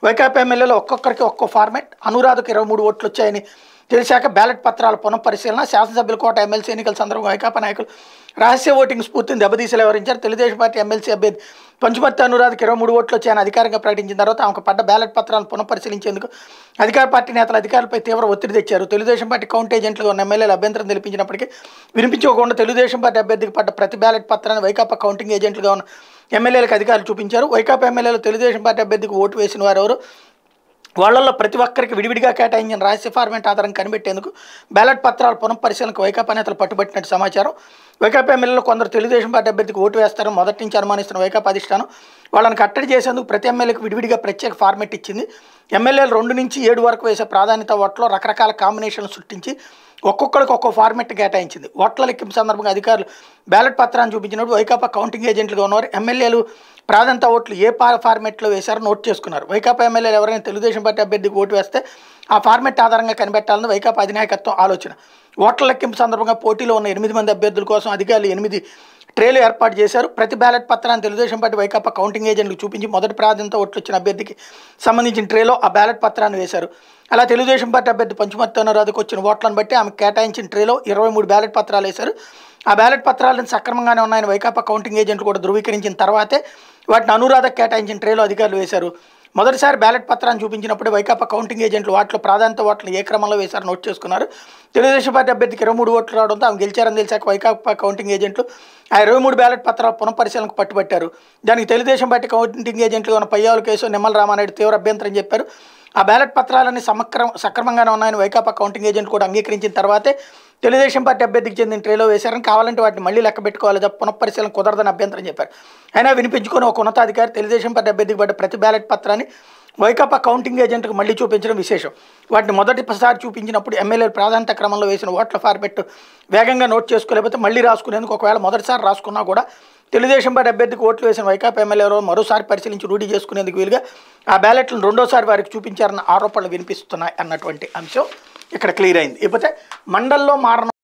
వైకాపా ఎమ్మెల్యేలో ఒక్కొక్కరికి ఒక్కో ఫార్మేట్ అనురాధకు ఇరవై మూడు ఓట్లు వచ్చాయని తెలిసాక బ్యాలెట్ పత్రాల పునఃపరిశీలన శాసనసభ్యుల కోట ఎమ్మెల్సీ ఎన్నికల సందర్భంగా వైకాపా నాయకులు రహస్య ఓటింగ్ స్ఫూర్తిని దెబ్బతీసేలా వివరించారు తెలుగుదేశం పార్టీ ఎమ్మెల్సీ అభ్యర్థి పంచుమర్తి అనురాధకు ఇరవై మూడు ఓట్లు వచ్చాయని అధికారికంగా ప్రకటించిన తర్వాత ఆమెకు పడ్డ బ్యాలెట్ పత్రాలను పునఃపరిశీలించేందుకు అధికార పార్టీ నేతలు అధికారులపై తీవ్ర ఒత్తిడి తెచ్చారు తెలుగుదేశం పార్టీ కౌంట్ ఏజెంట్లుగా ఉన్న ఎమ్మెల్యేలు అభ్యంతరం తెలిపించినప్పటికీ వినిపించుకోకుండా తెలుగుదేశం పార్టీ అభ్యర్థికి పడ్డ ప్రతి బ్యాలెట్ పత్రాన్ని వైకాపా కౌంటింగ్ ఏజెంట్లుగా ఉన్న ఎమ్మెల్యేలకు అధికారులు చూపించారు వైకాపా ఎమ్మెల్యేలు తెలుగుదేశం పార్టీ అభ్యర్థికి ఓటు వేసిన వారు ఎవరు వాళ్ళల్లో ప్రతి ఒక్కరికి విడివిడిగా కేటాయించిన రహస్య ఫార్మేట్ ఆధారం కనిపెట్టేందుకు బ్యాలెట్ పత్రాల పునఃపరిశీలనకు వైకాపా నేతలు పట్టుబట్టినట్టు సమాచారం వైకాపా ఎమ్మెల్యేలు కొందరు తెలుగుదేశం పార్టీ అభ్యర్థికి ఓటు వేస్తారని మొదటి నుంచి అనుమానిస్తున్న వైకాపా అధిష్టానం వాళ్ళని కట్టడి చేసేందుకు ప్రతి ఎమ్మెల్యేకి విడివిడిగా ప్రత్యేక ఫార్మేట్ ఇచ్చింది ఎమ్మెల్యేలు రెండు నుంచి ఏడు వరకు వేసే ప్రాధాన్యత ఓట్లో రకరకాల కాంబినేషన్లు సృష్టించి ఒక్కొక్కరికి ఒక్కో ఫార్మెట్ కేటాయించింది ఓట్ల లెక్కింపు సందర్భంగా అధికారులు బ్యాలెట్ పత్రాన్ని చూపించినప్పుడు వైకాపా కౌంటింగ్ ఏజెంట్లుగా ఉన్నవారు ఎమ్మెల్యేలు ప్రాధాన్యత ఓట్లు ఏ పా ఫార్మెట్లో వేశారో నోట్ చేసుకున్నారు వైకాపా ఎమ్మెల్యేలు ఎవరైనా తెలుగుదేశం పార్టీ అభ్యర్థికి ఓటు వేస్తే ఆ ఫార్మెట్ ఆధారంగా కనిపెట్టాలని వైకాపా అధినాయకత్వం ఆలోచన ఓట్ల లెక్కింపు సందర్భంగా పోటీలో ఉన్న ఎనిమిది మంది అభ్యర్థుల కోసం అధికారులు ఎనిమిది ట్రేలు ఏర్పాటు చేశారు ప్రతి బ్యాలెట్ పత్రాన్ని తెలుగుదేశం పార్టీ వైకాపా కౌంటింగ్ ఏజెంట్లకు చూపించి మొదటి ప్రాధాన్యత ఓట్లు వచ్చిన అభ్యర్థికి సంబంధించిన ట్రేలో ఆ బ్యాలెట్ పత్రాన్ని వేశారు అలా తెలుగుదేశం పార్టీ అభ్యర్థి పంచుమర్తి అనురాధకు వచ్చిన ఓట్లను బట్టి ఆమె కేటాయించిన ట్రేలో ఇరవై మూడు బ్యాలెట్ పత్రాలు వేశారు ఆ బ్యాలెట్ పత్రాలను సక్రమంగానే ఉన్నాయని వైకాపా కౌంటింగ్ ఏజెంట్లు కూడా ధృవీకరించిన తర్వాతే వాటిని అనురాధకు కేటాయించిన ట్రేలో అధికారులు వేశారు మొదటిసారి బ్యాలెట్ పత్రాన్ని చూపించినప్పుడు వైకాపా కౌంటింగ్ ఏజెంట్లు వాటిలో ప్రాధాన్యత ఓట్లు ఏ క్రమంలో వేశారో నోట్ చేసుకున్నారు తెలుగుదేశం పార్టీ అభ్యర్థికి ఇరవై మూడు ఓట్లు రావడంతో ఆమె గెలిచారని తెలిసాక వైకాపా కౌంటింగ్ ఏజెంట్లు ఆ ఇరవై మూడు బ్యాలెట్ పత్రాల పునఃపరిశీలనకు పట్టుబట్టారు దానికి తెలుగుదేశం పార్టీ కౌంటింగ్ ఏజెంట్లు ఉన్న పయ్యావుల కేసు నిమ్మల రామానాయుడు తీవ్ర అభ్యంతరం చెప్పారు ఆ బ్యాలెట్ పత్రాలన్నీ సమక్రమ సక్రమంగానే ఉన్నాయని వైకాపా కౌంటింగ్ ఏజెంట్ కూడా అంగీకరించిన తర్వాతే తెలుగుదేశం పార్టీ అభ్యర్థికి చెందిన ట్రేలో వేశారని కావాలంటే వాటిని మళ్ళీ లెక్క పెట్టుకోవాలి తప్ప పునఃపరిశీలన కుదరదని అభ్యంతరం చెప్పారు అయినా వినిపించుకుని ఒక ఉన్నతాధికారి తెలుగుదేశం పార్టీ అభ్యర్థికి పడ్డ ప్రతి బ్యాలెట్ పత్రాన్ని వైకాపా కౌంటింగ్ ఏజెంట్కు మళ్ళీ చూపించడం విశేషం వాటిని మొదటిసారి చూపించినప్పుడు ఎమ్మెల్యేలు ప్రాధాన్యత క్రమంలో వేసిన ఓట్ల ఫార్మెట్ వేగంగా నోట్ చేసుకోలేకపోతే మళ్ళీ రాసుకునేందుకు ఒకవేళ మొదటిసారి రాసుకున్నా కూడా తెలుగుదేశం పార్టీ అభ్యర్థికి ఓట్లు వేసిన వైకాపా ఎమ్మెల్యేలు మరోసారి పరిశీలించి రూఢీ చేసుకునేందుకు వీలుగా ఆ బ్యాలెట్లను రెండోసారి వారికి చూపించారన్న ఆరోపణలు వినిపిస్తున్నాయి అన్నటువంటి అంశం ఇక్కడ క్లియర్ అయింది ఇకపోతే మండల్లో మారణ